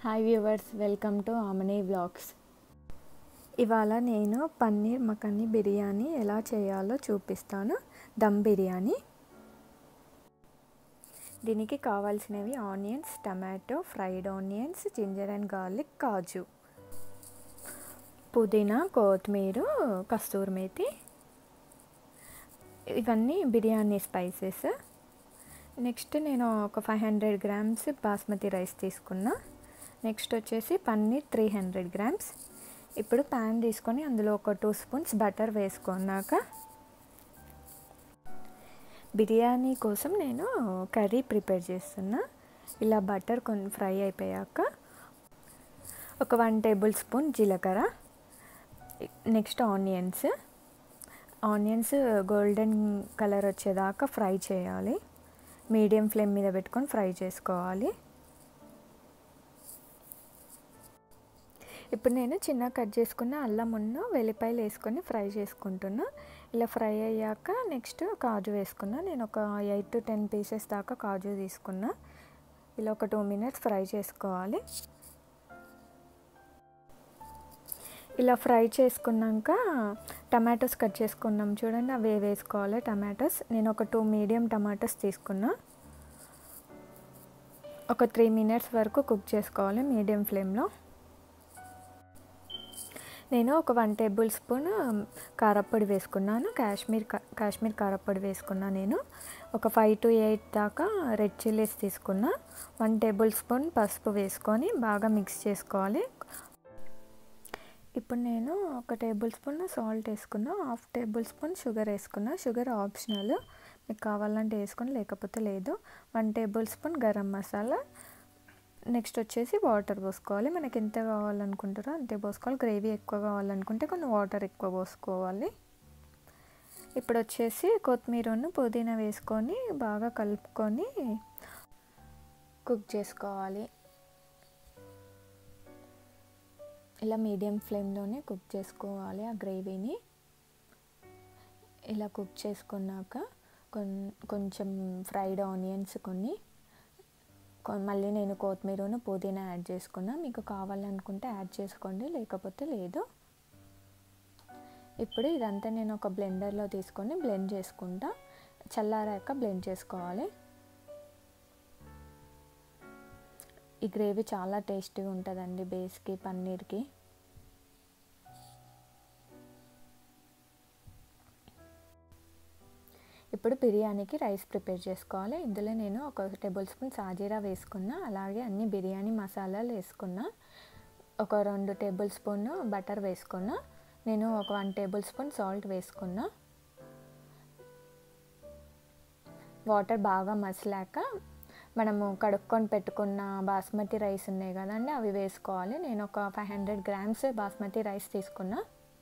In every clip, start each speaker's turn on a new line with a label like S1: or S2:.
S1: hi viewers welcome to Amani vlogs ఇవాళ నేను పన్నీర్ మకని బిర్యానీ ఎలా చేయాలో చూపిస్తాను దమ్ బిర్యానీ దీనికి కావాల్సినవి onions tomato fried onions ginger and garlic కాజు పుదీనా కొత్తిమీర కస్తూరి మేతి ఇవన్నీ బిర్యానీ స్పైసెస్ నెక్స్ట్ నేను ఒక five hundred grams basmati rice తీసుకున్నా నెక్స్ట్ వచ్చేసి పన్నీర్ త్రీ హండ్రెడ్ గ్రామ్స్ ఇప్పుడు ప్యాన్ తీసుకొని అందులో ఒక టూ స్పూన్స్ బటర్ వేసుకున్నాక బిర్యానీ కోసం నేను కర్రీ ప్రిపేర్ చేస్తున్నా ఇలా బటర్ కొన్ని ఫ్రై అయిపోయాక ఒక వన్ టేబుల్ స్పూన్ జీలకర్ర next onions onions golden colour వచ్చేదాకా ఫ్రై చేయాలి మీడియం ఫ్లేమ్ మీద పెట్టుకొని ఫ్రై చేసుకోవాలి ఇప్పుడు నేను చిన్న కట్ చేసుకున్న అల్లం ఉన్న వెల్లిపాయలు వేసుకొని ఫ్రై చేసుకుంటున్నా ఇలా ఫ్రై అయ్యాక నెక్స్ట్ కాజు వేసుకున్నా నేను ఒక ఎయిట్ టు టెన్ పీసెస్ దాకా కాజు తీసుకున్నా ఇలా ఒక టూ మినిట్స్ ఫ్రై చేసుకోవాలి ఇలా ఫ్రై చేసుకున్నాక టమాటోస్ కట్ చేసుకున్నాం చూడండి అవి వేసుకోవాలి టమాటోస్ నేను ఒక టూ మీడియం టమాటోస్ తీసుకున్నా ఒక త్రీ మినిట్స్ వరకు కుక్ చేసుకోవాలి మీడియం ఫ్లేమ్లో నేను ఒక వన్ టేబుల్ స్పూన్ కారప్పొడి వేసుకున్నాను కాశ్మీర్ కాశ్మీర్ కారప్పొడి వేసుకున్నా నేను ఒక ఫైవ్ టు ఎయిట్ దాకా రెడ్ చిల్లీస్ తీసుకున్నా వన్ టేబుల్ స్పూన్ పసుపు వేసుకొని బాగా మిక్స్ చేసుకోవాలి ఇప్పుడు నేను ఒక టేబుల్ స్పూన్ సాల్ట్ వేసుకున్నా హాఫ్ టేబుల్ స్పూన్ షుగర్ వేసుకున్నా షుగర్ ఆప్షనల్ మీకు కావాలంటే వేసుకొని లేకపోతే లేదు one tablespoon garam masala next వచ్చేసి వాటర్ పోసుకోవాలి మనకి ఎంత కావాలనుకుంటారో అంతే పోసుకోవాలి గ్రేవీ ఎక్కువ కావాలనుకుంటే కొన్ని వాటర్ ఎక్కువ పోసుకోవాలి ఇప్పుడు వచ్చేసి కొత్తిమీరను పుదీనా వేసుకొని బాగా కలుపుకొని కుక్ చేసుకోవాలి ఇలా మీడియం ఫ్లేమ్లోనే కుక్ చేసుకోవాలి ఆ గ్రేవీని ఇలా కుక్ చేసుకున్నాక కొంచెం ఫ్రైడ్ ఆనియన్స్ కొన్ని మళ్ళీ నేను కొత్తిమీరను పుదీనా యాడ్ చేసుకున్నా మీకు కావాలనుకుంటే యాడ్ చేసుకోండి లేకపోతే లేదు ఇప్పుడు ఇదంతా నేను ఒక బ్లెండర్లో తీసుకొని బ్లెండ్ చేసుకుంటా చల్లారాక బ్లెండ్ చేసుకోవాలి ఈ గ్రేవీ చాలా టేస్టీగా ఉంటుందండి బేస్కి పన్నీర్కి ఇప్పుడు బిర్యానీకి రైస్ ప్రిపేర్ చేసుకోవాలి ఇందులో నేను ఒక టేబుల్ స్పూన్ సాజీరా వేసుకున్నా అలాగే అన్ని బిర్యానీ మసాలాలు వేసుకున్నా ఒక రెండు టేబుల్ స్పూన్ బటర్ వేసుకున్నా నేను ఒక వన్ టేబుల్ స్పూన్ సాల్ట్ వేసుకున్నా వాటర్ బాగా మసలాక మనము కడుక్కొని పెట్టుకున్న బాస్మతి రైస్ ఉన్నాయి కదండి అవి వేసుకోవాలి నేను ఒక five hundred grams basmati rice తీసుకున్నా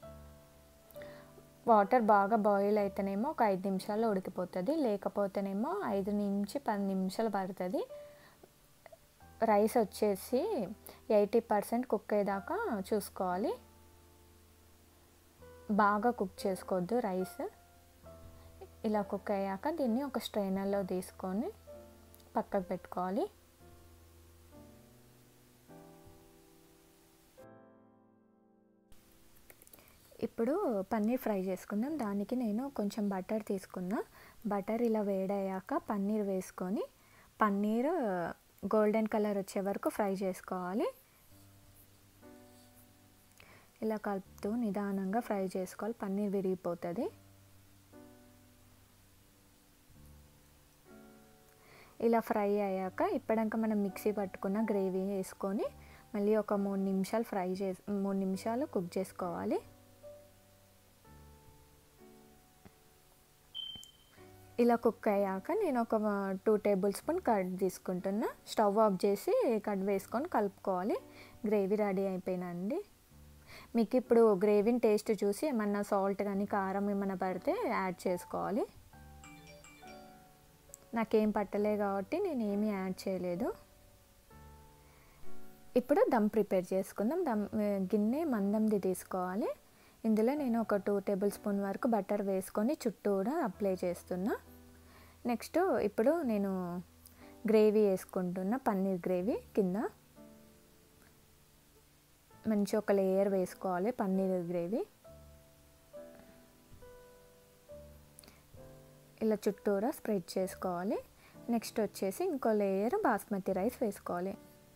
S1: వాటర్ బాగా బాయిల్ అయితేనేమో ఒక ఐదు నిమిషాల్లో ఉడికిపోతుంది లేకపోతేనేమో ఐదు నుంచి పది నిమిషాలు పడుతుంది రైస్ వచ్చేసి ఎయిటీ పర్సెంట్ కుక్ అయ్యేదాకా చూసుకోవాలి బాగా కుక్ చేసుకోవద్దు రైస్ ఇలా కుక్ అయ్యాక దీన్ని ఒక స్ట్రైనర్లో తీసుకొని పక్కకు పెట్టుకోవాలి ఇప్పుడు పన్నీర్ ఫ్రై చేసుకుందాం దానికి నేను కొంచెం బటర్ తీసుకున్నా బటర్ ఇలా వేడయ్యాక పన్నీర్ వేసుకొని పన్నీర్ గోల్డెన్ కలర్ వచ్చే వరకు ఫ్రై చేసుకోవాలి ఇలా కలుపుతూ నిదానంగా ఫ్రై చేసుకోవాలి పన్నీర్ విరిగిపోతుంది ఇలా ఫ్రై అయ్యాక ఇప్పటిదాకా మనం మిక్సీ పట్టుకున్న గ్రేవీ వేసుకొని మళ్ళీ ఒక మూడు నిమిషాలు ఫ్రై చేసి మూడు నిమిషాలు కుక్ చేసుకోవాలి ఇలా కుక్ అయ్యాక నేను ఒక టూ టేబుల్ స్పూన్ కర్డ్ తీసుకుంటున్నా స్టవ్ ఆఫ్ చేసి కర్డ్ వేసుకొని కలుపుకోవాలి గ్రేవీ రెడీ అయిపోయినండి మీకు ఇప్పుడు గ్రేవీని టేస్ట్ చూసి ఏమన్నా సాల్ట్ కానీ కారం ఏమైనా పడితే యాడ్ చేసుకోవాలి నాకేం పట్టలే కాబట్టి నేను ఏమీ యాడ్ చేయలేదు ఇప్పుడు దమ్ ప్రిపేర్ చేసుకుందాం దమ్ గిన్నె మందంది తీసుకోవాలి ఇందులో నేను ఒక టూ టేబుల్ స్పూన్ వరకు బటర్ వేసుకొని చుట్టూరా అప్లై చేస్తున్నా నెక్స్ట్ ఇప్పుడు నేను గ్రేవీ వేసుకుంటున్నా పన్నీర్ గ్రేవీ కింద మంచి ఒక లేయర్ వేసుకోవాలి పన్నీర్ గ్రేవీ ఇలా చుట్టూరా స్ప్రెడ్ చేసుకోవాలి నెక్స్ట్ వచ్చేసి ఇంకో లేయర్ బాస్మతి రైస్ వేసుకోవాలి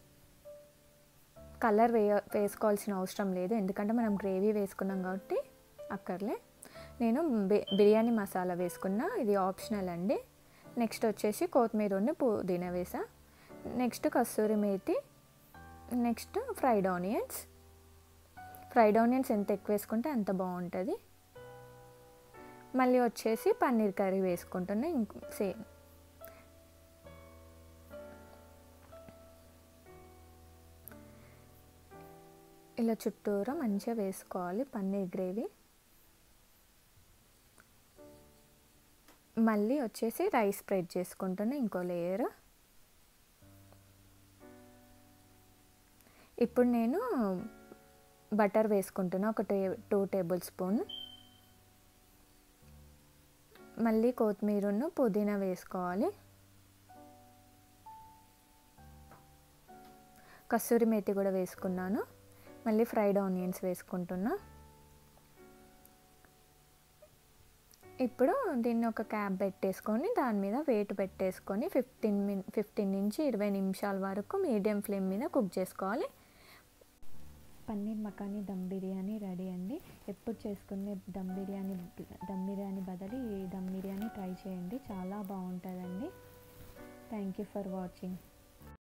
S1: కలర్ వే వేసుకోవాల్సిన అవసరం లేదు ఎందుకంటే మనం గ్రేవీ వేసుకున్నాం కాబట్టి అక్కర్లే నేను బిర్యానీ మసాలా వేసుకున్నా ఇది ఆప్షనల్ అండి నెక్స్ట్ వచ్చేసి కొత్తిమీర ఉండి పుదీనా వేసా నెక్స్ట్ కస్తూరి మేతి next fried onions fried onions ఎంత ఎక్కువ వేసుకుంటే అంత బాగుంటుంది మళ్ళీ వచ్చేసి పన్నీర్ కర్రీ వేసుకుంటున్నా ఇంకో సేమ్ ఇలా చుట్టూరా మంచిగా వేసుకోవాలి పన్నీర్ గ్రేవీ మళ్ళీ వచ్చేసి రైస్ స్ప్రెడ్ చేసుకుంటున్నా ఇంకో లేయర్ ఇప్పుడు నేను బటర్ వేసుకుంటున్నా ఒక టే టూ టేబుల్ స్పూన్ మళ్ళీ కొత్తిమీరను పుదీనా వేసుకోవాలి కస్తూరి మేతి కూడా వేసుకున్నాను మళ్ళీ ఫ్రైడ్ ఆనియన్స్ వేసుకుంటున్నా ఇప్పుడు దీన్ని ఒక క్యాప్ పెట్టేసుకొని దాని మీద వెయిట్ పెట్టేసుకొని ఫిఫ్టీన్ మిన్ ఫిఫ్టీన్ నుంచి ఇరవై నిమిషాల వరకు మీడియం ఫ్లేమ్ మీద కుక్ చేసుకోవాలి
S2: పన్నీర్ మకానీ దమ్ బిర్యానీ రెడీ అండి ఎప్పుడు చేసుకునే దమ్ బిర్యానీ దమ్ బిర్యానీ బదులు ఈ దమ్ బిర్యానీ ట్రై చేయండి చాలా బాగుంటుందండి థ్యాంక్ యూ ఫర్ వాచింగ్